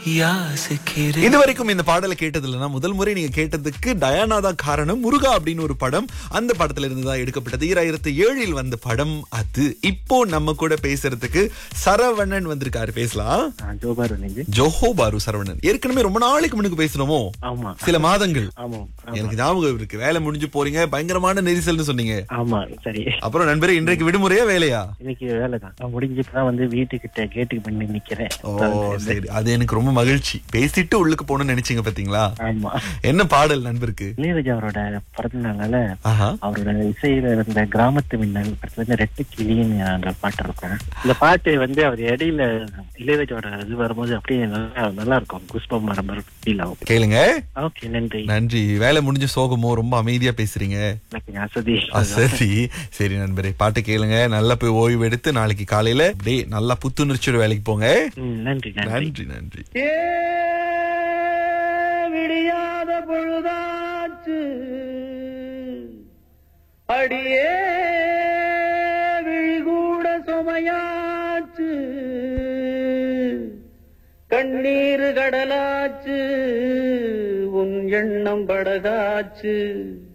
யாசிக்கிறேன் இதுவரைக்கும் இந்த பாடலை கேட்டது இல்லைன்னா முதல் முறை நீங்க கேட்டதுக்கு டயானா தான் காரணம் முருகா அப்படின்னு ஒரு படம் அந்த படத்துல இருந்து தான் எடுக்கப்பட்டது ஈராயிரத்தி ஏழில் வந்த படம் அது இப்போ நம்ம கூட பேசுறதுக்கு சரவணன் வந்திருக்காரு பேசலாம் ஜோபார் நீங்க ஜோஹோ பாரு சரவணன் ஏற்கனவே ரொம்ப நாளைக்கு முன்னுக்கு பேசணுமோ ஆமா சில மாதங்கள் ஆமா ஆமா. எனக்கு ஞாபகம் இருக்கு வேலை முடிஞ்சு போறீங்க பயங்கரமான நெரிசல்னு சொன்னீங்க ஆமா சரி அப்புறம் நண்பரே இன்றைக்கு விடுமுறையா வேலையா இன்னைக்கு வேலை தான் நான் முடிஞ்சுட்டுதான் வந்து வீட்டுக்கிட்ட கேட்டுக்கு பண்ணி நிக்கிறேன் ஓ சரி அது எனக்கு ரொம்ப மகிழ்ச்சி பேசிட்டு உள்ளுக்கு போகணும்னு நினைச்சீங்க பாத்தீங்களா ஆமா என்ன பாடல் நண்பருக்கு இளையராஜா அவரோட பிறந்த நாளால ஆஹா அவரோட இசையில இருந்த கிராமத்து மின்னல் படத்துல இருந்து ரெட்டு கிளின்னு அந்த பாட்டு இருக்கும் இந்த பாட்டு வந்து அவர் இடையில இளையராஜாவோட இது வரும்போது அப்படியே நல்லா நல்லா இருக்கும் குஷ்பம் வர மாதிரி ஃபீல் ஆகும் கேளுங்க ஓகே நன்றி நன்றி வேலை முடிஞ்ச சோகமோ ரொம்ப அமைதியா பேசுறீங்க எனக்கு அசதி ஆ, சரி சரி நண்பரே பாட்டு கேளுங்க நல்லா போய் ஓய்வு எடுத்து நாளைக்கு காலையில அப்படியே நல்லா புத்துணர்ச்சியோட வேலைக்கு போங்க ம், நன்றி நன்றி நன்றி நன்றி விடியாத பொழுதாச்சு அடியே விழிகூட சுமையாச்சு கண்ணீர் கடலாச்சு உன் எண்ணம் படகாச்சு